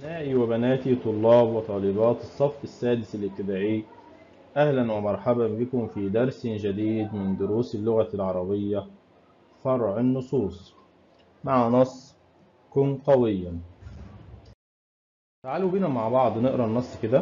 أبنائي وبناتي طلاب وطالبات الصف السادس الابتدائي أهلا ومرحبا بكم في درس جديد من دروس اللغة العربية فرع النصوص مع نص كن قويا تعالوا بينا مع بعض نقرأ النص كده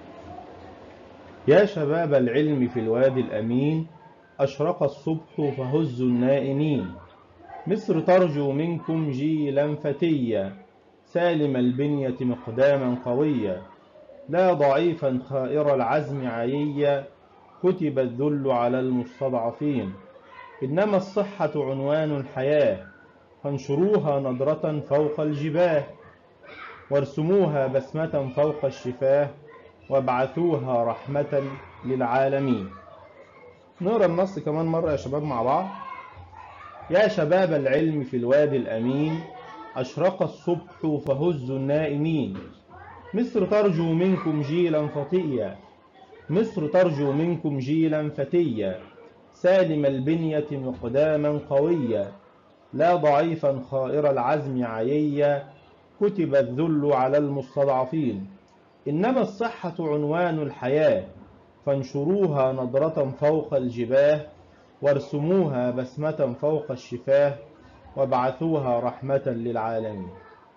يا شباب العلم في الوادي الأمين أشرق الصبح فهزوا النائمين مصر ترجو منكم جيلا فتيا سالم البنية مقداما قويا لا ضعيفا خائر العزم عييا كتب الذل على المستضعفين إنما الصحة عنوان الحياة فانشروها نضرة فوق الجباه وارسموها بسمة فوق الشفاه وابعثوها رحمة للعالمين نقرا النص كمان مرة يا شباب مع بعض يا شباب العلم في الوادي الأمين أشرق الصبح فهزوا النائمين مصر ترجو منكم جيلا فتيا مصر ترجو منكم جيلا فتيا سالم البنية مقداما قويا لا ضعيفا خائر العزم عييا كتب الذل على المستضعفين إنما الصحة عنوان الحياة فانشروها نضرة فوق الجباه وارسموها بسمة فوق الشفاه وابعثوها رحمة للعالمين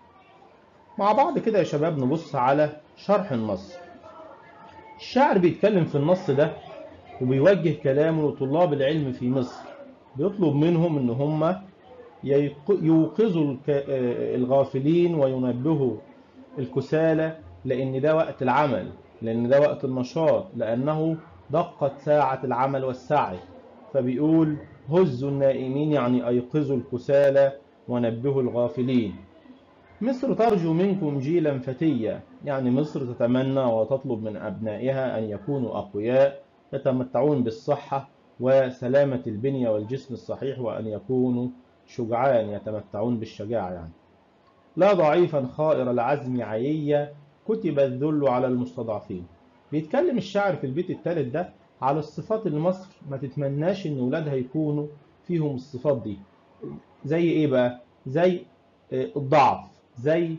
مع بعض كده يا شباب نبص على شرح النص الشاعر بيتكلم في النص ده وبيوجه كلامه لطلاب العلم في مصر بيطلب منهم ان هم يوقظوا الغافلين وينبهوا الكسالى لان ده وقت العمل لان ده وقت النشاط لانه دقت ساعة العمل والسعي فبيقول هزوا النائمين يعني أيقظوا الكسالى ونبهوا الغافلين مصر ترجو منكم جيلا فتيا يعني مصر تتمنى وتطلب من أبنائها أن يكونوا أقوياء يتمتعون بالصحة وسلامة البنية والجسم الصحيح وأن يكونوا شجعان يتمتعون بالشجاعة يعني لا ضعيفا خائر العزم عييا كتب الذل على المستضعفين بيتكلم الشاعر في البيت الثالث ده على الصفات اللي مصر ما تتمناش ان ولادها يكونوا فيهم الصفات دي زي ايه بقى زي الضعف زي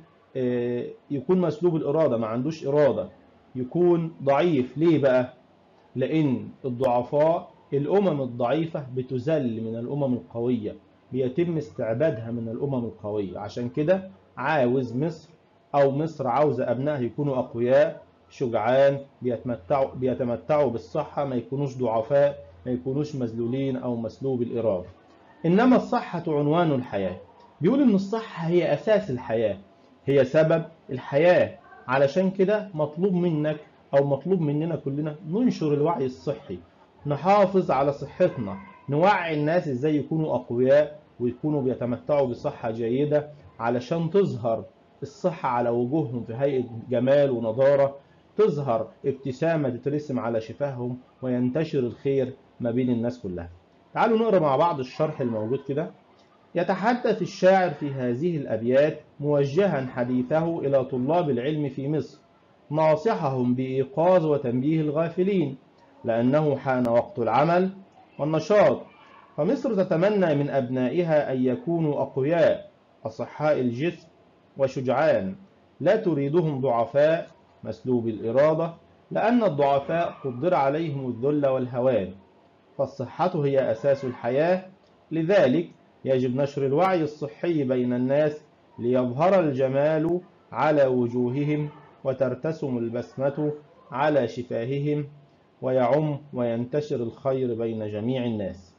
يكون مسلوب الاراده ما عندوش اراده يكون ضعيف ليه بقى لان الضعفاء الامم الضعيفه بتذل من الامم القويه بيتم استعبادها من الامم القويه عشان كده عاوز مصر او مصر عاوزه ابنائها يكونوا اقوياء شجعان بيتمتعوا بيتمتعوا بالصحة ما يكونوش ضعفاء ما يكونوش مذلولين أو مسلوب الإرادة إنما الصحة عنوان الحياة بيقول إن الصحة هي أساس الحياة هي سبب الحياة علشان كده مطلوب منك أو مطلوب مننا كلنا ننشر الوعي الصحي نحافظ على صحتنا نوعي الناس إزاي يكونوا أقوياء ويكونوا بيتمتعوا بصحة جيدة علشان تظهر الصحة على وجوههم في هيئة جمال ونضارة تظهر ابتسامة تترسم على شفاههم وينتشر الخير ما بين الناس كلها تعالوا نقرأ مع بعض الشرح الموجود كده يتحدث الشاعر في هذه الأبيات موجها حديثه إلى طلاب العلم في مصر ناصحهم بإيقاظ وتنبيه الغافلين لأنه حان وقت العمل والنشاط فمصر تتمنى من أبنائها أن يكونوا أقوياء أصحاء الجسم وشجعان لا تريدهم ضعفاء مسلوب الإرادة لأن الضعفاء قدر عليهم الذل والهوان فالصحة هي أساس الحياة لذلك يجب نشر الوعي الصحي بين الناس ليظهر الجمال على وجوههم وترتسم البسمة على شفاههم ويعم وينتشر الخير بين جميع الناس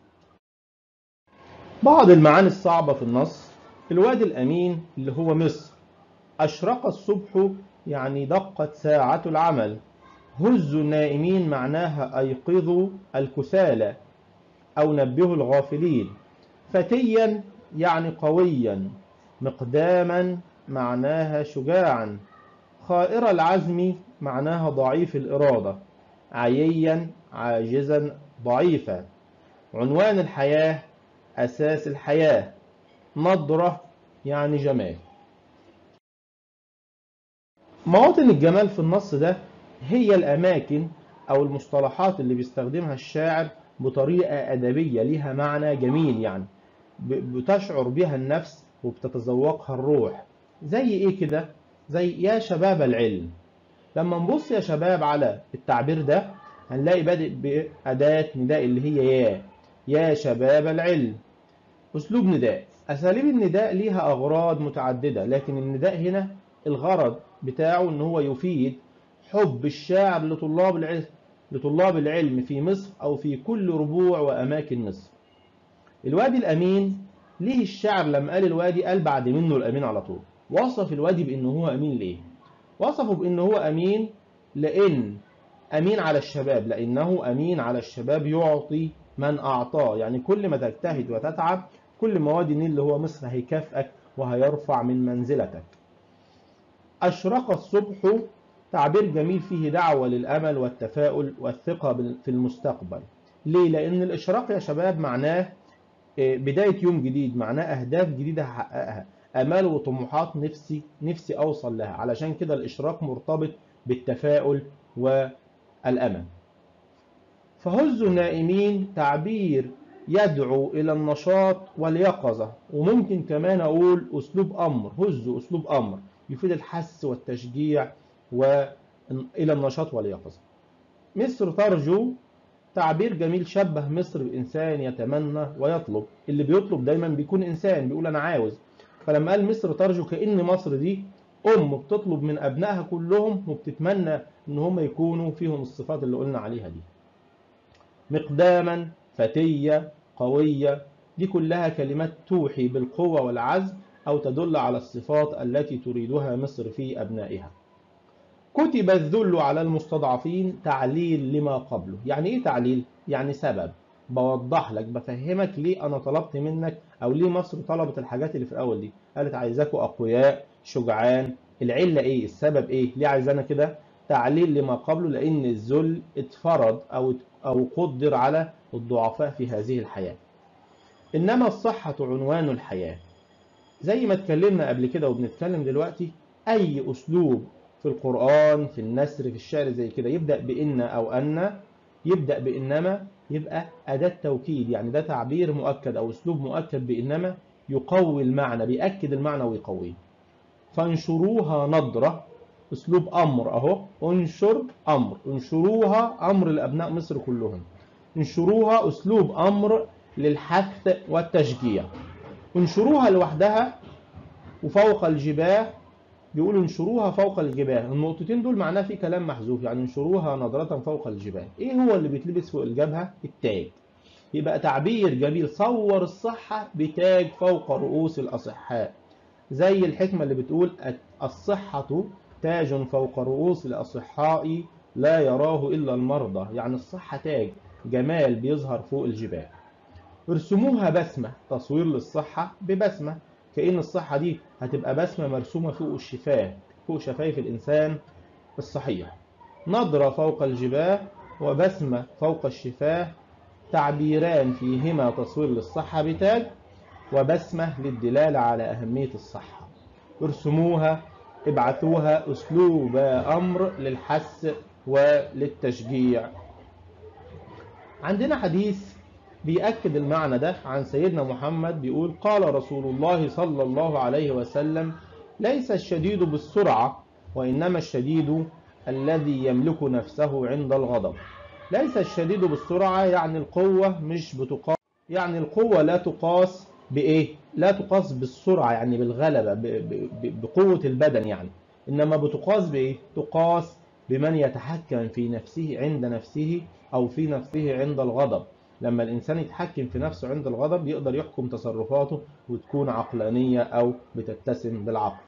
بعض المعاني الصعبة في النص الوادي الأمين اللي هو مصر أشرق الصبح يعني دقت ساعة العمل هزوا النائمين معناها أيقظوا الكسالى أو نبهوا الغافلين فتيا يعني قويا مقداما معناها شجاعا خائر العزم معناها ضعيف الإرادة عييا عاجزا ضعيفا عنوان الحياة أساس الحياة نضرة يعني جمال مواطن الجمال في النص ده هي الأماكن أو المصطلحات اللي بيستخدمها الشاعر بطريقة أدبية لها معنى جميل يعني بتشعر بها النفس وبتتذوقها الروح زي إيه كده؟ زي يا شباب العلم لما نبص يا شباب على التعبير ده هنلاقي بادئ بأداة نداء اللي هي يا يا شباب العلم أسلوب نداء أساليب النداء ليها أغراض متعددة لكن النداء هنا الغرض بتاعه إن هو يفيد حب الشاعر لطلاب العلم لطلاب العلم في مصر أو في كل ربوع وأماكن مصر الوادي الأمين ليه الشاعر لما قال الوادي قال بعد منه الأمين على طول وصف الوادي بأنه هو أمين ليه وصفه بأنه هو أمين لأن أمين على الشباب لأنه أمين على الشباب يعطي من أعطاه يعني كل ما تجتهد وتتعب كل ما وادي النيل اللي هو مصر هيكافئك وهيرفع من منزلتك أشرق الصبح تعبير جميل فيه دعوة للأمل والتفاؤل والثقة في المستقبل ليه؟ لأن الإشراق يا شباب معناه بداية يوم جديد معناه أهداف جديدة هحققها أمال وطموحات نفسي نفسي أوصل لها علشان كده الإشراق مرتبط بالتفاؤل والأمل فهز النائمين تعبير يدعو إلى النشاط واليقظة وممكن كمان أقول أسلوب أمر هز أسلوب أمر يفيد الحث والتشجيع وإلى النشاط واليقظة مصر ترجو تعبير جميل شبه مصر بإنسان يتمنى ويطلب اللي بيطلب دايما بيكون إنسان بيقول أنا عاوز فلما قال مصر ترجو كأن مصر دي أم بتطلب من أبنائها كلهم وبتتمنى إن هم يكونوا فيهم الصفات اللي قلنا عليها دي مقداما فتية قوية دي كلها كلمات توحي بالقوة والعزم أو تدل على الصفات التي تريدها مصر في أبنائها كتب الذل على المستضعفين تعليل لما قبله يعني إيه تعليل؟ يعني سبب بوضح لك بفهمك ليه أنا طلبت منك أو ليه مصر طلبت الحاجات اللي في الأول دي قالت عايزاكوا أقوياء شجعان العلة إيه؟ السبب إيه؟ ليه عايزانا كده؟ تعليل لما قبله لأن الذل اتفرض أو أو قدر على الضعفاء في هذه الحياة إنما الصحة عنوان الحياة زي ما اتكلمنا قبل كده وبنتكلم دلوقتي أي أسلوب في القرآن في النثر في الشعر زي كده يبدأ بإن أو أن يبدأ بإنما يبقى أداة توكيد يعني ده تعبير مؤكد أو أسلوب مؤكد بإنما يقوي المعنى بيأكد المعنى ويقويه فانشروها نضرة أسلوب أمر أهو انشر أمر انشروها أمر لأبناء مصر كلهم انشروها أسلوب أمر للحث والتشجيع انشروها لوحدها وفوق الجباه بيقولوا انشروها فوق الجباه النقطتين دول معناه في كلام محذوف يعني انشروها نظرة فوق الجباه ايه هو اللي بيتلبس فوق الجبهة التاج يبقى تعبير جميل صور الصحة بتاج فوق رؤوس الأصحاء زي الحكمة اللي بتقول الصحة تاج فوق رؤوس الأصحاء لا يراه إلا المرضى يعني الصحة تاج جمال بيظهر فوق الجباه ارسموها بسمة تصوير للصحة ببسمة كأن الصحة دي هتبقى بسمة مرسومة فوق الشفاه فوق شفايف الإنسان الصحيح نظرة فوق الجباه وبسمة فوق الشفاه تعبيران فيهما تصوير للصحة بتاج وبسمة للدلالة على أهمية الصحة ارسموها ابعثوها أسلوب أمر للحث وللتشجيع عندنا حديث بيأكد المعنى ده عن سيدنا محمد بيقول قال رسول الله صلى الله عليه وسلم ليس الشديد بالسرعة وإنما الشديد الذي يملك نفسه عند الغضب ليس الشديد بالسرعة يعني القوة مش بتقاس يعني القوة لا تقاس بإيه؟ لا تقاس بالسرعة يعني بالغلبة ب... ب... بقوة البدن يعني إنما بتقاس بإيه؟ تقاس بمن يتحكم في نفسه عند نفسه أو في نفسه عند الغضب لما الإنسان يتحكم في نفسه عند الغضب يقدر يحكم تصرفاته وتكون عقلانية أو بتتسم بالعقل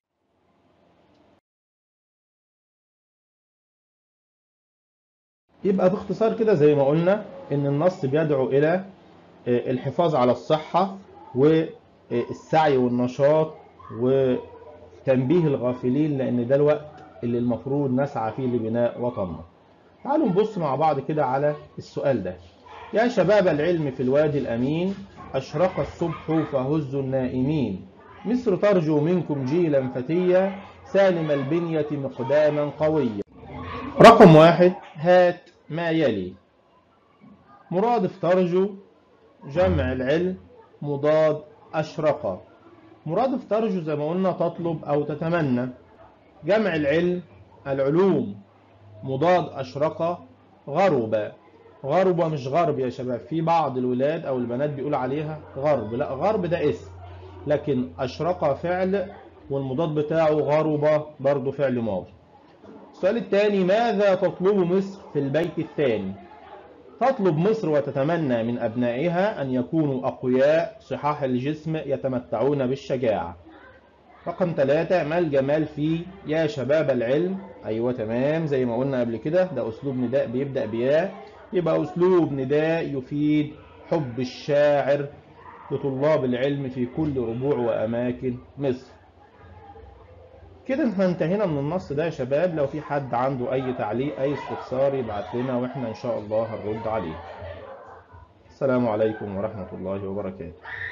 يبقى باختصار كده زي ما قلنا إن النص بيدعو إلى الحفاظ على الصحة والسعي والنشاط وتنبيه الغافلين لأن ده الوقت اللي المفروض نسعى فيه لبناء وطننا تعالوا نبص مع بعض كده على السؤال ده يا شباب العلم في الوادي الأمين أشرق الصبح فهزوا النائمين مصر ترجو منكم جيلا فتيا سالم البنية مقداما قويا رقم واحد هات ما يلي مرادف ترجو جمع العلم مضاد أشرق مرادف ترجو زي ما قلنا تطلب أو تتمنى جمع العلم العلوم مضاد أشرق غرب غرب مش غرب يا شباب في بعض الولاد أو البنات بيقول عليها غرب لا غرب ده اسم لكن أشرق فعل والمضاد بتاعه غرب برضه فعل ماضي السؤال الثاني ماذا تطلب مصر في البيت الثاني تطلب مصر وتتمنى من أبنائها أن يكونوا أقوياء صحاح الجسم يتمتعون بالشجاعة رقم ثلاثة ما الجمال في يا شباب العلم أيوة تمام زي ما قلنا قبل كده ده أسلوب نداء بيبدأ بيا يبقى أسلوب نداء يفيد حب الشاعر لطلاب العلم في كل ربوع وأماكن مصر كده احنا انتهينا من النص ده يا شباب لو في حد عنده أي تعليق أي استفسار يبعت لنا وإحنا إن شاء الله هنرد عليه السلام عليكم ورحمة الله وبركاته